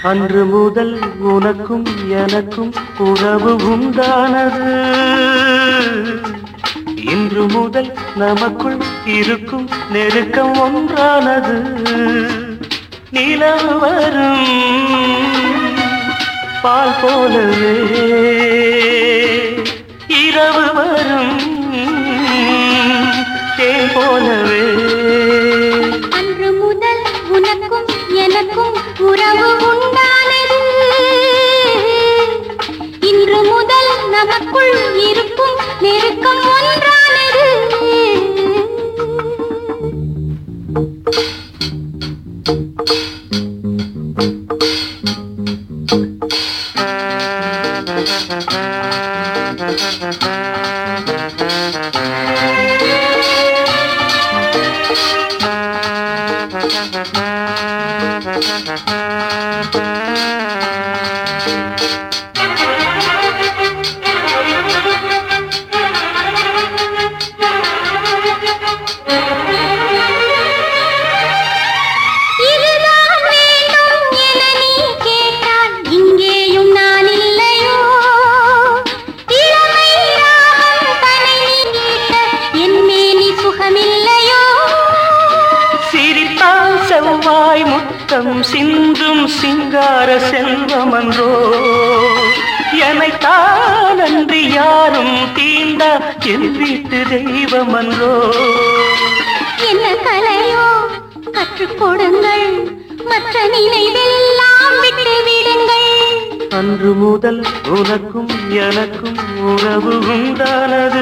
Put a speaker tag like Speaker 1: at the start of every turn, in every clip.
Speaker 1: அன்று முதல் உனக்கும் எனக்கும் உறவு உண்டானது இன்று முதல் நமக்குள் இருக்கும் நெருக்கம் ஒன்றானது நிலவு வரும் பால் போலவே இரவு வரும் தேன் போலவே
Speaker 2: அன்று முதல் உனக்கும் எனக்கும் உறவு உண்டானது இன்று முதல் நமக்குள் இருக்கும் நெருக்கம் ஒன்றானது இதுதான் வேண்டும் என நீ கேட்டால் இங்கேயும் நான் இல்லையோ இளமை ராகம் தனை நீ கேட்ட என் மேனி சுகமில்லையோ
Speaker 1: சிரித்தால் செவ்வாய் முத்தம் சிந்தும் சிங்கார செல்வமன்றோ எனைத்தான் அன்றி யாரும் தீண்ட என் வீட்டு தெய்வமன்றோ
Speaker 2: என்ன கலையோ கற்றுக் கொடுங்கள் மற்ற நினைவெல்லாம் விட்டு விடுங்கள்
Speaker 1: அன்று முதல் உனக்கும் எனக்கும் உறவு உண்டானது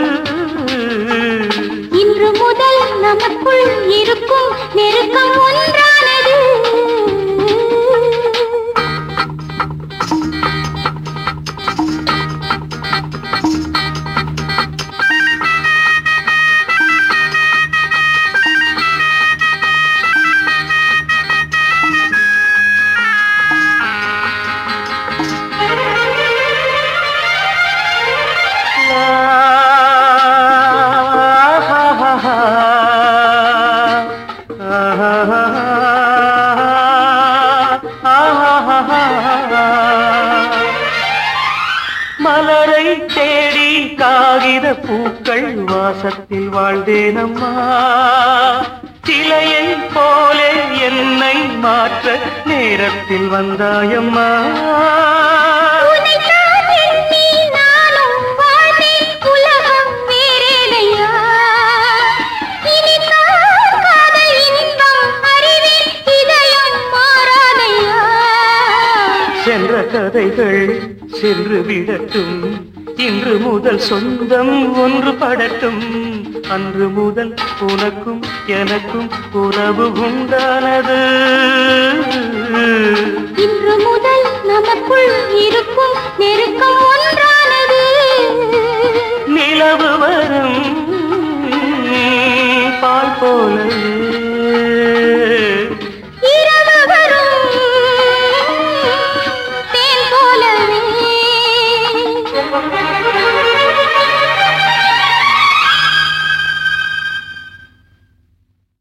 Speaker 2: இன்று முதல் நமக்குள் இருக்கும் நெருக்கம் ஒன்றானது
Speaker 1: மலரை தேடி காகித பூக்கள் வாசத்தில் வாழ்ந்தேனம்மா சிலையை போலே என்னை மாற்ற நேரத்தில் வந்தாயம்மா
Speaker 2: உன்னைத்தான் எண்ணி நானும் வாழ்ந்தேன், உலகம் வேறேதையா? இனித்தான் காதல் இன்பம் அறிவேன், இதயம் மாறாதையா?
Speaker 1: சென்ற கதைகள் சென்று விடட்டும் இன்று முதல் சொந்தம் ஒன்று படட்டும் அன்று முதல் உனக்கும் எனக்கும் உறவு உண்டானது
Speaker 2: இன்று முதல் நமக்குள் இருக்கும் நெருக்கம்